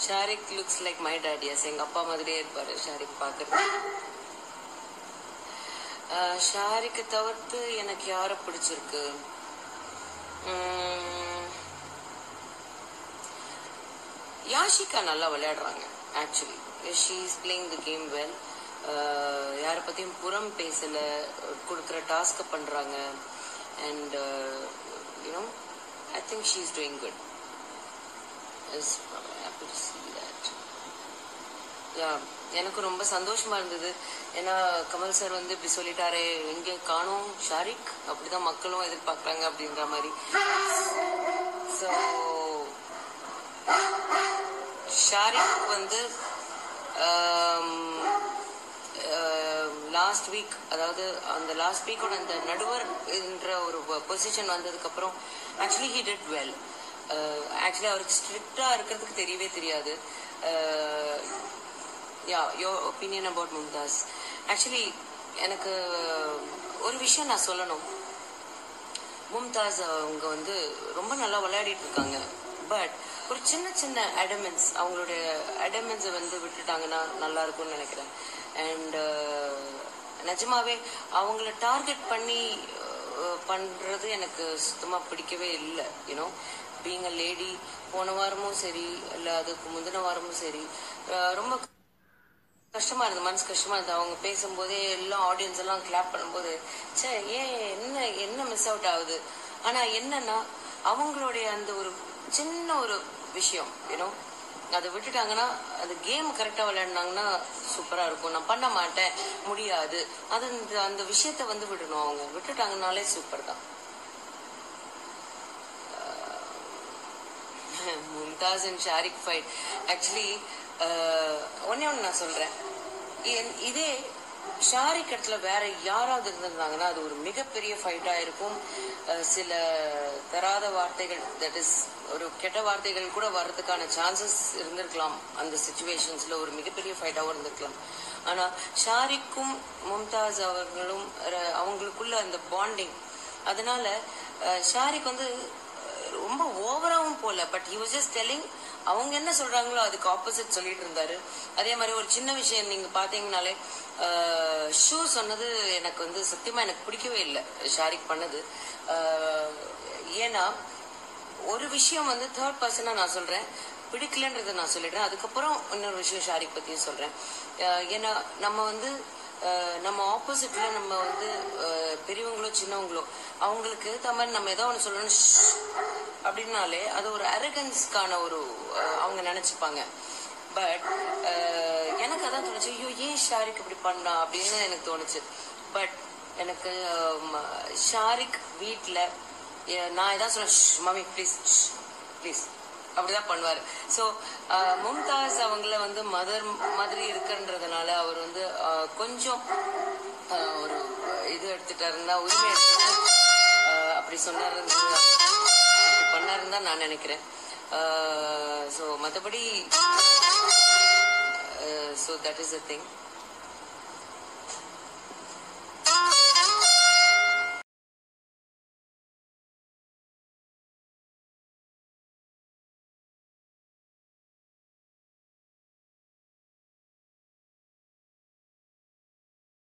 Shariq looks like my dad's எங்க அப்பா மாதிரியே இருப்பாரு ஷாரிக் பாக்குறது ஷாரிக்கு தவிர்த்து எனக்கு யாரை பிடிச்சிருக்கு உம், யாஷிகா நல்லா விளையாடுறாங்க actually she is playing the game well யாரை பற்றியும் புறம் பேசல கொடுக்குற டாஸ்க்கை பண்ணுறாங்க and you know I think she is doing good is happy to see that yeah எனக்கு ரொம்ப சந்தோஷமா இருந்தது ஏன்னா கமல் சார் வந்து இப்படி சொல்லிட்டாரே எங்கே காணோம் ஷாரிக் அப்படிதான் மக்களும் எதிர்பார்க்கறாங்க அப்படின்ற மாதிரி ஸோ ஷாரிக் வந்து லாஸ்ட் வீக் அதாவது அந்த லாஸ்ட் வீக்கோட அந்த நடுவர் என்ற ஒரு பொசிஷன் வந்ததுக்கப்புறம் actually he did well actually அவருக்கு ஸ்ட்ரிக்டாக இருக்கிறதுக்கு தெரியவே தெரியாது yeah your opinion about Mumtaz actually எனக்கு ஒரு விஷயம் நான் சொல்லணும் மும்தாஸ் அவங்க வந்து ரொம்ப நல்லா விளையாடிட்டு இருக்காங்க பட் ஒரு சின்ன சின்ன அடமெண்ட்ஸ் அவங்களுடைய அடமெண்ட்ஸை வந்து விட்டுட்டாங்கன்னா நல்லா இருக்கும்னு நினைக்கிறேன் அண்ட் நிஜமாவே அவங்கள டார்கெட் பண்ணி அஹ், பண்றது எனக்கு சுத்தமாக பிடிக்கவே இல்லை யூனோ பீங் அ லேடி போன வாரமும் சரி இல்லை அதுக்கு முந்தின வாரமும் சரி அஹ், ரொம்ப கஷ்டமா இருந்தது மனசு கஷ்டமா இருந்தது அவங்க பேசும்போதே எல்லாம் ஆடியன்ஸ் எல்லாம் கிளாப் பண்ணும்போது ச்சே ஏன் என்ன என்ன மிஸ் அவுட் ஆகுது ஆனா என்னன்னா அவங்களுடைய அந்த ஒரு சின்ன ஒரு விஷயம் யூனோ அதை விட்டுட்டாங்கன்னா அது கேம் கரெக்டா விளையாடினாங்கன்னா சூப்பரா இருக்கும் நான் பண்ண மாட்டேன் முடியாது அது அந்த அந்த விஷயத்த வந்து விடணும் அவங்க விட்டுட்டாங்கனாலே சூப்பர் தான் Mumtaz and Shariq fight actually ஒன்னே ஒன்று நான் சொல்றேன் என்- இதே ஷாரிக் இடத்துல வேற யாராவது இருந்திருந்தாங்கன்னா அது ஒரு மிகப்பெரிய ஃபைட்டா இருக்கும் அஹ், சில தராத வார்த்தைகள் தட் இஸ் ஒரு கெட்ட வார்த்தைகள் கூட வர்றதுக்கான சான்சஸ் இருந்திருக்கலாம் அந்த சுச்சுவேஷன்ஸ்ல ஒரு மிகப்பெரிய ஃபைட்டாகவும் இருந்திருக்கலாம் ஆனா ஷாரிக்கும் மும்தாஸ் அவர்களும் ர- அவங்களுக்குள்ள அந்த பாண்டிங் அதனால அஹ், ஷாரிக் வந்து ரொம்ப ஓவராவும் போல but he was just telling அவங்க என்ன சொல்றாங்களோ அதுக்கு ஆப்போசிட் சொல்லிட்டு இருந்தாரு அதே மாதிரி ஒரு சின்ன விஷயம் நீங்க பாத்தீங்கனாலே ஷூ சொன்னது எனக்கு வந்து சத்தியமா எனக்கு பிடிக்கவே இல்லை ஷாரிக் பண்ணது ஆஹ், ஏன்னா ஒரு விஷயம் வந்து தேர்ட் பர்சனா நான் சொல்றேன் பிடிக்கலன்றதை நான் சொல்லிடுறேன் அதுக்கப்புறம் இன்னொரு விஷயம் ஷாரிக் பத்தியும் சொல்றேன் ஆஹ், ஏன்னா நம்ம வந்து ஆஹ், நம்ம ஆப்போசிட்ல நம்ம வந்து ஆஹ், பெரியவங்களோ சின்னவங்களோ அவங்களுக்கு ஏற்ற மாதிரி நம்ம ஏதோ ஒன்று சொல்லணும் "ஷ்" அப்படின்னாலே அது ஒரு அரகன்ஸ்க்கான ஒரு ஆஹ், அவங்க நினைச்சுப்பாங்க பட் எனக்கு அதான் தோணுச்சு ஐயோ ஏன் ஷாரிக் இப்படி பண்ணா அப்படின்னு எனக்கு தோணுச்சு பட் எனக்கு ஆம், ஷாரிக் வீட்டில் நான் இதான் சொன்னேன் "ஷ், மம்மி ப்ளீஸ் ப்ளீஸ் அப்படிதான் பண்ணுவாரு ஸோ மும்தாஸ் அவங்கள வந்து மதர் மாதிரி இருக்குன்றதுனால அவர் வந்து ஆஹ், கொஞ்சம் ஆஹ், ஒரு இது எடுத்துட்டாருன்னா உரிமை எடுத்துட்டு ஆஹ், அப்படி சொன்னாரு அப்படி பண்ணாருன்னு தான் நான் நினைக்கிறேன் ஸோ மற்றபடி so that is the thing